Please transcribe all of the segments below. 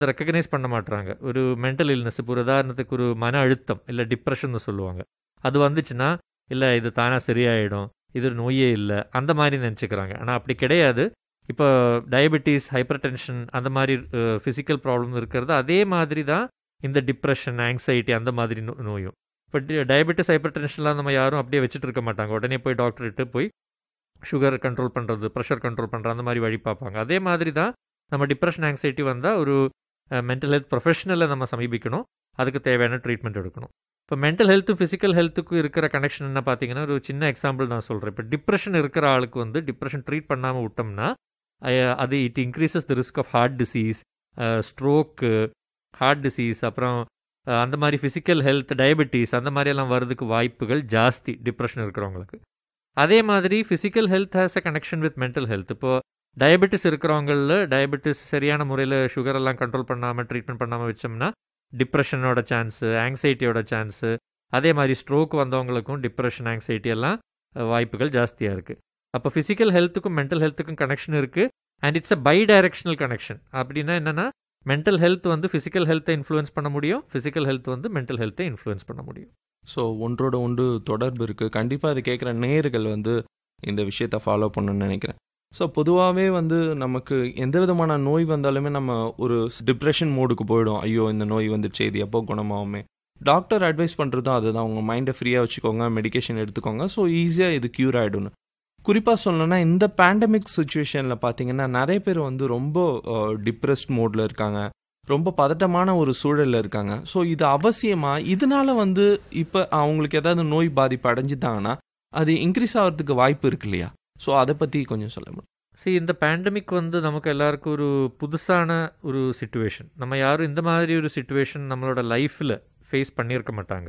Recognise பண்ண மாட்றாங்க. ஒரு மென்டல் இல்னஸ் இப்போ ஒரு உதாரணத்துக்கு ஒரு மன அழுத்தம், இல்ல டிப்ரஷன்னு சொல்லுவாங்க. அது வந்துச்சுன்னா, இல்ல இது தானா சரியாயிடும். இது ஒரு நோயே இல்ல. அந்த மாரி நெனச்சுக்கிறாங்க. ஆனா அப்படி கிடையாது. இப்போ டயபெட்டிஸ், ஹைப்பர் டென்ஷன் அந்த மாரி அ பிசிக்கல் ப்ராப்ளம் இருக்கிறது அதே மாதிரி தான் இந்த டிப்ரஷன், ஆங்ஸைட்டி அந்த மாதிரி நோ நோயும். இப்ப டி டயபெட்டிஸ், ஹைப்பர் டென்ஷன்லாம் நம்ம யாரும் அப்படியே வச்சுட்டு இருக்க மாட்டாங்க. உடனே போய் டாக்டர்கிட்ட போய் சுகர் கண்ட்ரோல் பண்றது, பிரஷர் கண்ட்ரோல் பண்றது அந்த மாரி வழி பார்ப்பாங்க. அதே மாதிரி தான் நம்ம டிப்ரஷன், ஆங்ஸைட்டி வந்தா ஒரு அ மென்டல் ஹெல்த் ப்ரொஃபஷனல நம்ம சமீபிக்கணும். அதுக்கு தேவையான ட்ரீட்மெண்ட் எடுக்கணும். இப்போ மென்டல் ஹெல்த்தும், பிசிக்கல் ஹெல்த்துக்கும் இருக்கிற கனெக்ஷன் என்ன பார்த்தீங்கன்னா, ஒரு சின்ன எக்ஸாம்பிள் நான் சொல்றேன். இப்போ டிப்ரஷன் இருக்கிற ஆளுக்கு வந்து டிப்ரஷன் ட்ரீட் பண்ணாம விட்டோம்னா, அ அது it increases the risk of heart disease, uh stroke, heart disease அப்புறம் அ அந்த மாரி பிசிக்கல் ஹெல்த், டயபெட்டிஸ் அந்த மாரியெல்லாம் வரதுக்கு வாய்ப்புகள் ஜாஸ்தி டிப்ரஷன் இருக்கிறவங்களுக்கு. அதே மாதிரி physical health has uh connection with mental health. இப்போ டயபெட்டிஸ் இருக்கிறவங்கள்ல டயபெட்டிஸ் சரியான முறையில சுகர் எல்லாம் கண்ட்ரோல் பண்ணாம, ட்ரீட்மெண்ட் பண்ணாம வச்சோம்னா, டிப்ரஷனோட சான்ஸு, ஆங்ஸைட்டியோட சான்ஸு, அதே மாரி ஸ்ட்ரோக் வந்தவங்களுக்கும் டிப்ரஷன், ஆங்ஸைட்டி எல்லாம் அ வாய்ப்புகள் ஜாஸ்தியா இருக்கு. அப்போ பிசிக்கல் ஹெல்த்துக்கும், மென்டல் ஹெல்த்துக்கும் கனெக்ஷன் இருக்கு. And it's uh bidirectional connection. அப்படின்னா என்னன்னா, மென்டல் ஹெல்த் வந்து பிசிக்கல் ஹெல்த்த இன்ஃப்ளூயன்ஸ் பண்ண முடியும். பிசிக்கல் ஹெல்த் வந்து மென்டல் ஹெல்த்த இன்ஃப்ளூயன்ஸ் பண்ண முடியும். ஸோ ஒன்றோட ஒன்று தொடர்பு இருக்கு. கண்டிப்பா இத கேட்குற நேயர்கள் வந்து இந்த விஷயத்த ஃபாலோ பண்ணணும்னு நெனைக்கிறேன். ஸோ பொதுவாவே வந்து நமக்கு எந்த விதமான நோய் வந்தாலுமே நம்ம ஒரு டிப்ரஷன் மோடுக்கு போயிடும். ஐயோ! இந்த நோய் வந்துருச்சே இது எப்போ குணமாகுமே. டாக்டர் அட்வைஸ் பண்றதும் அதுதான். உங்க மைண்ட ஃப்ரீயா வச்சுக்கோங்க, மெடிகேஷன் எடுத்துக்கோங்க. ஸோ ஈஸியா இது கியூர் ஆயிடும்னு. குறிப்பா சொல்லணும்னா இந்த பேண்டமிக் சிச்சுவேஷன்ல பார்த்தீங்கன்னா, நெறைய பேர் வந்து ரொம்ப அ டிப்ரஸ்ட் மோட்ல இருக்காங்க. ரொம்ப பதட்டமான ஒரு சூழல்ல இருக்காங்க. ஸோ இது அவசியமா? இதனால வந்து இப்ப அவங்களுக்கு ஏதாவது நோய் பாதிப்பு அடைஞ்சுட்டாங்கன்னா, அது இன்கிரீஸ் ஆவறதுக்கு வாய்ப்பு இருக்கு இல்லையா? ஸோ அத பத்தி கொஞ்சம் சொல்ல முடியுமா? சி இந்த பேண்டமிக் வந்து நமக்கு எல்லாருக்கும் ஒரு புதுசான ஒரு சிச்சுவேஷன். நம்ம யாரும் இந்த மாதிரி ஒரு சிச்சுவேஷன் நம்மளோட லைஃப்ல ஃபேஸ் பண்ணியிருக்க மாட்டாங்க.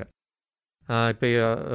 அ இப்ப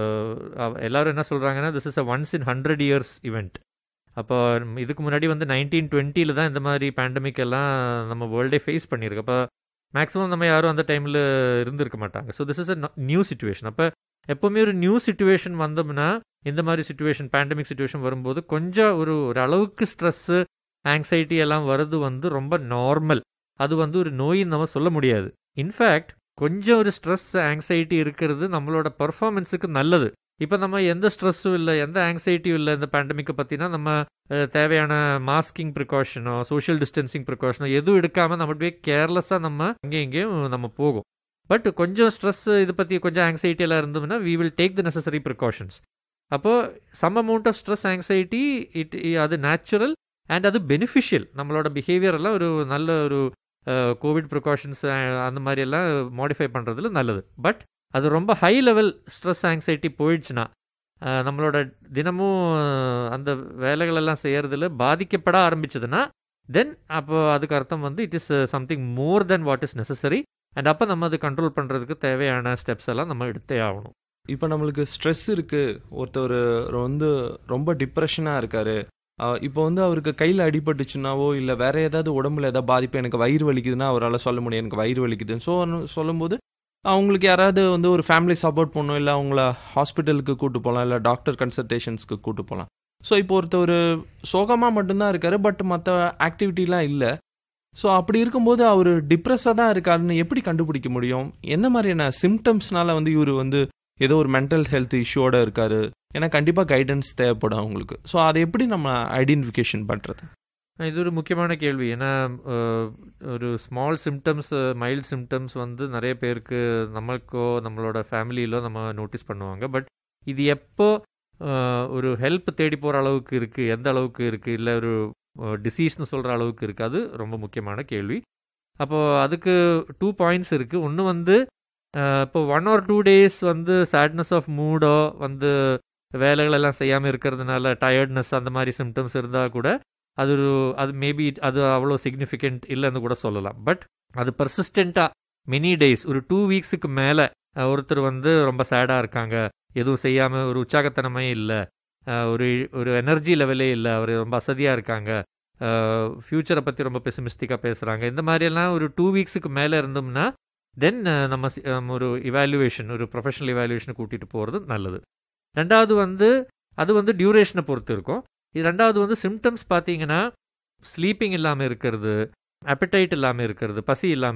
அ எல்லாரும் என்ன சொல்றாங்கன்னா, this is a once in 100 years event. அப்போ இதுக்கு முன்னாடி வந்து 1920ல தான் இந்த மாரி பேண்டமிக் எல்லாம் நம்ம வேர்ல்டே ஃபேஸ் பண்ணியிருக்கு. அப்ப மேக்ஸிமம் நம்ம யாரும் அந்த டைம்ல இருந்திருக்க மாட்டாங்க. So this is a new situation. அப்ப எப்பவுமே ஒரு நியூ சிச்சுவேஷன் வந்தோம்னா, இந்த மாரி சிச்சுவேஷன் பேண்டமிக் சிச்சுவேஷன் வரும்போது கொஞ்சம் ஒரு ஒரு அளவுக்கு ஸ்ட்ரெஸ்ஸு, ஆங்ஸைட்டி எல்லாம் வரது வந்து ரொம்ப நார்மல். அது வந்து ஒரு நோயின்னு நம்ம சொல்ல முடியாது. இன்ஃபேக்ட் கொஞ்சம் ஒரு ஸ்ட்ரெஸ், ஆங்ஸைட்டி இருக்கிறது நம்மளோட பெர்ஃபார்மன்ஸுக்கு நல்லது. இப்ப நம்ம எந்த ஸ்ட்ரெஸ்ஸும் இல்ல, எந்த ஆங்ஸைட்டியும் இல்ல இந்த பேண்டமிக்க பத்தினா, நம்ம அ தேவையான மாஸ்கிங் ப்ரிகாஷனோ, சோஷியல் டிஸ்டன்சிங் ப்ரிகாஷனோ எதுவும் எடுக்காம நம்ம அப்படியே கேர்லெஸ்ஸா நம்ம அங்கேயும் இங்கேயும் நம்ம போகும். பட் கொஞ்சம் ஸ்ட்ரெஸ் இத பத்தி கொஞ்சம் ஆங்ஸைட்டி எல்லாம் இருந்தோம்னா, we will take the necessary precautions. அப்போ some amount of stress, anxiety it அது நேச்சுரல் அண்ட் அது பெனிஃபிஷியல். நம்மளோட பிஹேவியர் எல்லாம் ஒரு நல்ல ஒரு அ கோவிட் ப்ரிகாஷன்ஸ் அந்த மாரி எல்லாம் மாடிஃபை பண்றதுல நல்லது. பட் அது ரொம்ப ஹை லெவல் ஸ்ட்ரெஸ், ஆங்ஸைட்டி போயிடுச்சுன்னா, அ நம்மளோட தினமும் அந்த வேலைகள் எல்லாம் செய்யறதுல பாதிக்கப்பட ஆரம்பிச்சதுன்னா, தென் அப்போ அதுக்கு அர்த்தம் வந்து it is something more then what is necessary. And அப்ப நம்ம அத கண்ட்ரோல் பண்றதுக்கு தேவையான ஸ்டெப்ஸ் எல்லாம் நம்ம எடுத்தே ஆவணும். இப்ப நம்மளுக்கு ஸ்ட்ரெஸ் இருக்கு. ஒருத்தவரு வந்து ரொம்ப டிப்ரஷனா இருக்காரு. அ இப்போ வந்து அவருக்கு கையில அடிபட்டுச்சுன்னாவோ, இல்ல வேற ஏதாவது உடம்புல ஏதாவது பாதிப்பு எனக்கு வயிறு வலிக்குதுன்னா, அவரால சொல்ல முடியும். எனக்கு வயிறு வலிக்குதுன்னு. ஸோ சொல்லும்போது, அவங்களுக்கு யாராவது வந்து ஒரு ஃபேமிலி சப்போர்ட் பண்ணணும். இல்ல அவங்கள ஹாஸ்பிட்டலுக்கு கூட்டு போலாம். இல்ல டாக்டர் கன்சல்டேஷன்ஸ்க்கு கூட்டு போலாம். ஸோ இப்போ ஒருத்தவரு சோகமா மட்டும் தான் இருக்காரு. பட் மத்த ஆக்டிவிட்டிலாம் இல்ல. ஸோ அப்படி இருக்கும்போது அவரு டிப்ரஸ்ஸா தான் இருக்காருன்னு எப்படி கண்டுபிடிக்க முடியும்? என்ன மாரியான சிம்ப்டம்ஸ்னால வந்து இவரு வந்து ஏதோ ஒரு மென்டல் ஹெல்த் இஷ்யூவோட இருக்காரு? ஏன்னா கண்டிப்பா கைடன்ஸ் தேவைப்படும் அவங்களுக்கு. ஸோ அத எப்படி நம்ம ஐடென்டிஃபிகேஷன் பண்றது? இது ஒரு முக்கியமான கேள்வி. ஏன்னா அ ஒரு ஸ்மால் சிம்ப்டம்ஸ், மைல்ட் சிம்ப்டம்ஸ் வந்து நெறைய பேருக்கு நமக்கோ, நம்மளோட ஃபேமிலியிலோ நம்ம நோட்டீஸ் பண்ணுவாங்க. பட் இது எப்போ அ ஒரு ஹெல்ப் தேடி போற அளவுக்கு இருக்கு, எந்த அளவுக்கு இருக்கு, இல்ல ஒரு அ டிசீஸ்ன்னு சொல்ற அளவுக்கு இருக்கு. அது ரொம்ப முக்கியமான கேள்வி. அப்போ அதுக்கு 2 பாயிண்ட்ஸ் இருக்கு. ஒண்ணு வந்து அ இப்போ 1 ஆர் 2 டேஸ் வந்து சேட்னஸ் ஆஃப் மூடோ வந்து வேலைகள் எல்லாம் செய்யாம இருக்கிறதுனால டயர்ட்னஸ் அந்த மாரி சிம்ப்டம்ஸ் இருந்தா கூட, அது ஒரு அது மேபி அது அவ்வளோ சிக்னிஃபிகன்ட் இல்லன்னு கூட சொல்லலாம். பட் அது பெர்சிஸ்டென்ட்டா மெனி டேஸ் ஒரு 2 வீக்ஸுக்கு மேல அ ஒருத்தர் வந்து ரொம்ப சேடா இருக்காங்க. எதுவும் செய்யாம ஒரு உற்சாகத்தனமே இல்ல. அ ஒரு ஒரு எனர்ஜி லெவலே இல்ல. அவரு ரொம்ப அசதியா இருக்காங்க. அ ஃபியூச்சர பத்தி ரொம்ப பெசிமிஸ்டிக்கா பேசுறாங்க. இந்த மாரியெல்லாம் ஒரு 2 வீக்ஸுக்கு மேல இருந்தோம்னா, தென் நம்ம சி ஒரு இவாலுவேஷன் ஒரு ப்ரொஃபஷனல் இவாலுவேஷனுக்கு கூட்டிட்டு போறது நல்லது. 2வது வந்து அது வந்து டியூரேஷன பொறுத்து இருக்கும். இது 2வது வந்து சிம்ப்டம்ஸ் பார்த்தீங்கன்னா, ஸ்லீப்பிங் இல்லாம இருக்கிறது, appetite இல்லாமல் இருக்கிறது பசி இல்லாமல்